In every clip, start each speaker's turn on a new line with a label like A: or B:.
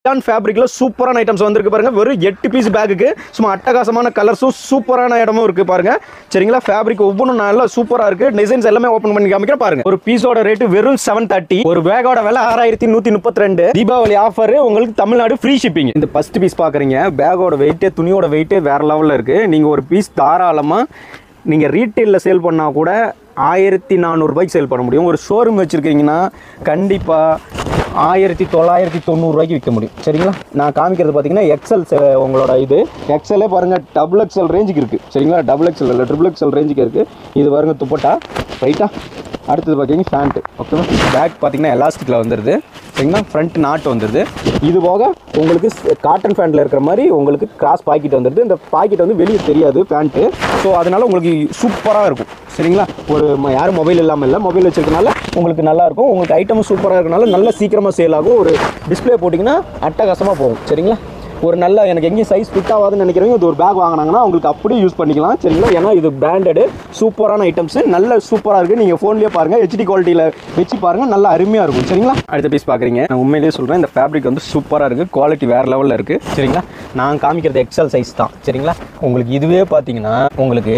A: Don ஃபேப்ரிக்கில் சூப்பரான items வந்திருக்கு பாருங்க வெறும் எட்டு பீஸ் பேக்குக்கு சும்மா அட்டகாசமான கலர்ஸும் சூப்பரான இடமும் இருக்கு பாருங்க சரிங்களா ஃபேப்ரிக் ஒவ்வொன்றும் நல்லா சூப்பராக இருக்கு டிசைன்ஸ் எல்லாமே ஓப்பன் பண்ணி காமிக்கிறேன் பாருங்க ஒரு பீஸோட ரேட்டு வெறும் செவன் தேர்ட்டி ஒரு பேக்கோட விலை ஆறாயிரத்தி நூற்றி முப்பத்தி ரெண்டு தீபாவளி ஆஃபர் உங்களுக்கு தமிழ்நாடு ஃப்ரீ ஷிப்பிங் இந்த ஃபர்ஸ்ட் பீஸ் பார்க்குறீங்க பேக்கோட வெயிட்டே துணியோட வெயிட்டே வேற லெவலில் இருக்கு நீங்கள் ஒரு பீஸ் தாராளமாக நீங்கள் ரீட்டெயிலில் சேல் பண்ணால் கூட ஆயிரத்தி நானூறுபாய்க்கு சேல் பண்ண முடியும் ஒரு ஷோரூம் வச்சுருக்கீங்கன்னா கண்டிப்பாக ஆயிரத்தி தொள்ளாயிரத்தி தொண்ணூறுரூவாய்க்கு விற்க முடியும் சரிங்களா நான் காமிக்கிறது பார்த்தீங்கன்னா எக்ஸல் உங்களோட இது எக்ஸலே பாருங்கள் டபுள் எக்ஸல் ரேஞ்சுக்கு இருக்குது சரிங்களா டபுள் எக்ஸல் இல்லை ட்ரிபிள் எக்ஸல் ரேஞ்சுக்கு இருக்குது இது பாருங்க துப்பட்டா ரைட்டா அடுத்தது பார்த்தீங்கன்னா ஃபேண்ட்டு ஓகேவா பேக் பார்த்தீங்கன்னா எலாஸ்டிக்கில் வந்துடுது சரிங்களா ஃப்ரண்ட் நாட்டு வந்துடுது இது போக உங்களுக்கு காட்டன் ஃபேண்ட்டில் இருக்கிற மாதிரி உங்களுக்கு கிராஸ் பாக்கெட் வந்துடுது இந்த பாக்கெட் வந்து வெளியே தெரியாது பேண்ட்டு ஸோ அதனால உங்களுக்கு சூப்பராக இருக்கும் சரிங்களா ஒரு ம- யாரும் மொபைல் இல்லாமல் இல்லை மொபைல் வச்சிருக்கனால உங்களுக்கு நல்லா இருக்கும் உங்களுக்கு ஐட்டமும் சூப்பராக இருக்கனால நல்ல சீக்கிரமாக சேல் ஆகும் ஒரு டிஸ்ப்ளே போட்டிங்கன்னா அட்டகாசமாக போகும் சரிங்களா ஒரு நல்ல எனக்கு எங்கேயும் சைஸ் ஃபிட் ஆகாதுன்னு நினைக்கிறவங்க இது ஒரு பேக் வாங்கினாங்கன்னா உங்களுக்கு அப்படியே யூஸ் பண்ணிக்கலாம் சரிங்களா ஏன்னா இது பிராண்டடு சூப்பரான ஐட்டம்ஸ் நல்ல சூப்பராக இருக்குது நீங்கள் ஃபோன்லேயே பாருங்கள் ஹெச்டி குவாலிட்டியில் வச்சு பாருங்கள் நல்லா அருமையாக இருக்கும் சரிங்களா அடுத்த பீஸ் பார்க்குறீங்க நான் உண்மையிலேயே சொல்கிறேன் இந்த ஃபேப்ரிக் வந்து சூப்பராக இருக்குது குவாலிட்டி வேறு லெவலில் இருக்குது சரிங்களா நான் காமிக்கிறது எக்ஸல் சைஸ் தான் சரிங்களா உங்களுக்கு இதுவே பார்த்தீங்கன்னா உங்களுக்கு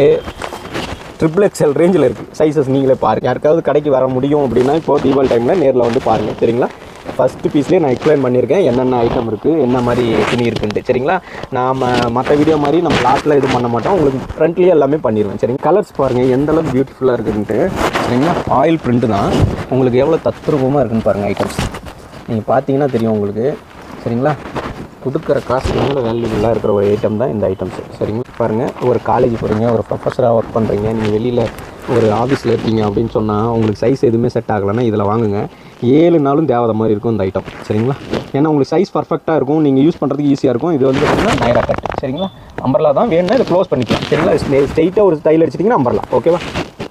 A: ட்ரிபிள் எக்ஸ்எல் ரேஞ்சில் இருக்குது சைஸஸ் நீங்களே பாருங்க யாருக்காவது கடைக்கு வர முடியும் அப்படின்னா இப்போ தீபாவளி டைமில் நேரில் வந்து பாருங்கள் சரிங்களா ஃபஸ்ட்டு பீஸ்லேயே நான் எக்ஸ்பிளைன் பண்ணியிருக்கேன் என்னென்ன ஐட்டம் இருக்குது என்ன மாதிரி துணி இருக்குன்ட்டு சரிங்களா நாம் மற்ற வீடியோ மாதிரி நம்ம லாஸ்ட்டில் இது பண்ண மாட்டோம் உங்களுக்கு ஃப்ரண்ட்லேயே எல்லாமே பண்ணிடுவேன் சரிங்க கலர்ஸ் பாருங்கள் எந்த அளவுக்கு பியூட்டிஃபுல்லாக இருக்குன்ட்டு சரிங்களா ஆயில் பிரிண்ட்டு தான் உங்களுக்கு எவ்வளோ தத்ரூபமாக இருக்குன்னு பாருங்கள் ஐட்டம்ஸ் நீங்கள் பார்த்தீங்கன்னா தெரியும் உங்களுக்கு சரிங்களா கொடுக்குற காசு நல்ல வேல்யூபுல்லாக இருக்கிற ஒரு ஐட்டம் தான் இந்த ஐட்டம்ஸ் சரிங்களா பாருங்கள் ஒரு காலேஜ் போகிறீங்க ஒரு ப்ரொஃபஸராக ஒர்க் பண்ணுறீங்க நீங்கள் வெளியில் ஒரு ஆஃபீஸில் இருக்கீங்க அப்படின்னு சொன்னால் உங்களுக்கு சைஸ் எதுவுமே செட் ஆகலைன்னா இதில் வாங்குங்க ஏழு நாளும் தேவையான மாதிரி இருக்கும் இந்த ஐட்டம் சரிங்களா ஏன்னா உங்களுக்கு சைஸ் பர்ஃபெக்டாக இருக்கும் நீங்கள் யூஸ் பண்ணுறதுக்கு ஈஸியாக இருக்கும் இது வந்து பார்த்தீங்கன்னா நைரா கட் சரிங்களா அம்பர்லா தான் வேணும்னா இதை க்ளோஸ் பண்ணிக்கலாம் சரிங்களா ஸ்ட்ரெயிட்டாக ஒரு ஸ்டைல் அடிச்சிட்டிங்கன்னா அம்பர்லா ஓகேவா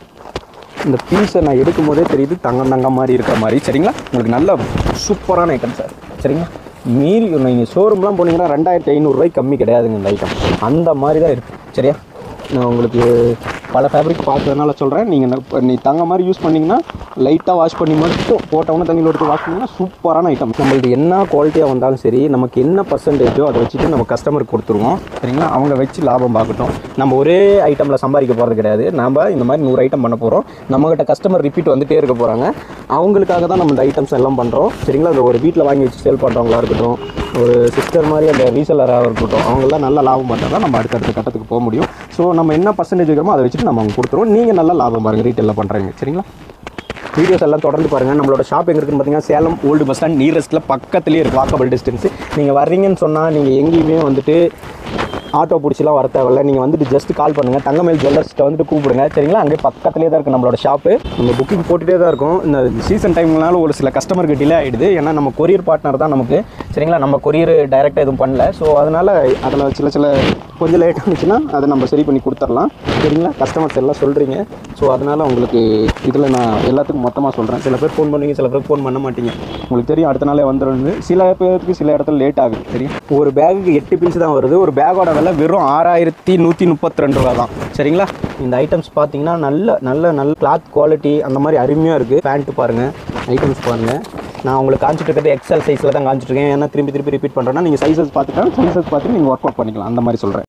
A: இந்த பீஸை நான் எடுக்கும் போதே தெரியுது தங்கம் தங்கம் மாதிரி இருக்கிற மாதிரி சரிங்களா உங்களுக்கு நல்ல சூப்பரான ஐட்டம் சார் சரிங்களா மீறி நீங்கள் ஷோரூம்லாம் போனீங்கன்னா ரெண்டாயிரத்தி ஐநூறுரூவாய்க்கு கம்மி கிடையாதுங்க இந்த ஐட்டம் அந்த மாதிரி தான் இருக்குது சரியா நான் உங்களுக்கு பல ஃபேப்ரிக் பார்த்ததுனால சொல்கிறேன் நீங்கள் நீ தங்க மாதிரி யூஸ் பண்ணிங்கன்னா லைட்டாக வாஷ் பண்ணி மட்டும் போட்டவொன்னே தண்ணியில் எடுத்து வாஷ் பண்ணிங்கன்னா சூப்பரான ஐட்டம் நம்மளுக்கு என்ன குவாலிட்டியாக வந்தாலும் சரி நமக்கு என்ன பர்சன்டேஜோ அதை வச்சுட்டு நம்ம கஸ்டமருக்கு கொடுத்துருவோம் சரிங்களா அவங்க வச்சு லாபம் பார்க்கட்டும் நம்ம ஒரே ஐட்டமில் சம்பாதிக்க போகிறது கிடையாது நம்ம இந்த மாதிரி நூறு ஐட்டம் பண்ண போகிறோம் நம்மகிட்ட கஸ்டமர் ரிப்பீட் வந்துட்டே இருக்க போகிறாங்க அவங்களுக்காக தான் நம்ம இந்த ஐட்டம்ஸ் எல்லாம் பண்ணுறோம் சரிங்களா அது ஒரு வீட்டில் வாங்கி வச்சு சேல் பண்ணுறவங்களா இருக்கட்டும் ஒரு சிஸ்டர் மாதிரி அந்த ரீசெல்லராக இருக்கட்டும் அவங்களாம் நல்ல லாபம் பார்த்தா தான் நம்ம அடுத்தடுத்த கட்டத்துக்கு போக முடியும் ஸோ நம்ம என்ன பர்சன்டேஜ் வைக்கிறோமோ அதை வச்சுட்டு நம்ம அவங்க கொடுத்துருவோம் நீங்கள் நல்லா லாபம் பாருங்கள் ரீட்டெயிலில் பண்ணுறீங்க சரிங்களா வீடியோஸ் எல்லாம் தொடர்ந்து பாருங்கள் நம்மளோட ஷாப் எங்கே இருக்குன்னு பார்த்தீங்கன்னா சேலம் ஓல்டு பஸ் ஸ்டாண்ட் நியரஸ்ட்டில் பக்கத்துலேயே இருக்குது வாக்கபிள் டிஸ்டன்ஸ் நீங்கள் வர்றீங்கன்னு சொன்னால் நீங்கள் எங்கேயுமே வந்துட்டு ஆட்டோ பிடிச்சிலாம் வர தேவையில்ல நீங்கள் வந்துட்டு ஜஸ்ட் கால் பண்ணுங்கள் தங்கமேல் ஜுவல்லர்ஸ்ட்டை வந்துட்டு கூப்பிடுங்க சரிங்களா அங்கே பக்கத்துலேயே தான் இருக்குது நம்மளோட ஷாப்பு நம்ம புக்கிங் போட்டுகிட்டே தான் இருக்கும் இந்த சீசன் டைம்னால ஒரு சில கஸ்டமருக்கு டிலே ஆகிடுது ஏன்னா நம்ம கொரியர் பார்ட்னர் தான் நமக்கு சரிங்களா நம்ம கொரியர் டைரெக்டாக எதுவும் பண்ணல ஸோ அதனால் அதில் சில சில கொஞ்சம் லேட் ஆனிச்சுன்னா அதை நம்ம சரி பண்ணி கொடுத்துர்லாம் சரிங்களா கஸ்டமர்ஸ் எல்லாம் சொல்கிறீங்க ஸோ அதனால் உங்களுக்கு இதில் நான் எல்லாத்துக்கும் மொத்தமாக சொல்கிறேன் சில பேர் ஃபோன் பண்ணுவீங்க சில பேர் ஃபோன் பண்ண மாட்டீங்க உங்களுக்கு தெரியும் அடுத்த நாளே வந்துடுது சில பேருக்கு சில இடத்துல லேட் ஆகுது சரியா ஒரு பேகுக்கு எட்டு பீஸ் தான் வருது ஒரு பேக்கோட விலை வெறும் ஆறாயிரத்தி நூற்றி முப்பத்தி ரெண்டு ரூபா தான் சரிங்களா இந்த ஐட்டம்ஸ் பார்த்தீங்கன்னா நல்ல நல்ல நல்ல கிளாத் குவாலிட்டி அந்த மாதிரி அருமையாக இருக்குது பேண்ட்டு பாருங்கள் ஐட்டம்ஸ் பாருங்கள் நான் உங்களுக்கு காமிச்சிட்டு இருக்கிறது எக்ஸல் சைஸில் தான் காமிச்சிட்டு இருக்கேன் ஏன்னா திரும்பி திருப்பி ரிப்பீட் பண்ணுறேன்னா நீங்கள் சைஸஸ் பார்த்துட்டா சைஸஸ் பார்த்துட்டு நீங்கள் ஒர்க் அவுட் பண்ணிக்கலாம் அந்த மாதிரி சொல்கிறேன்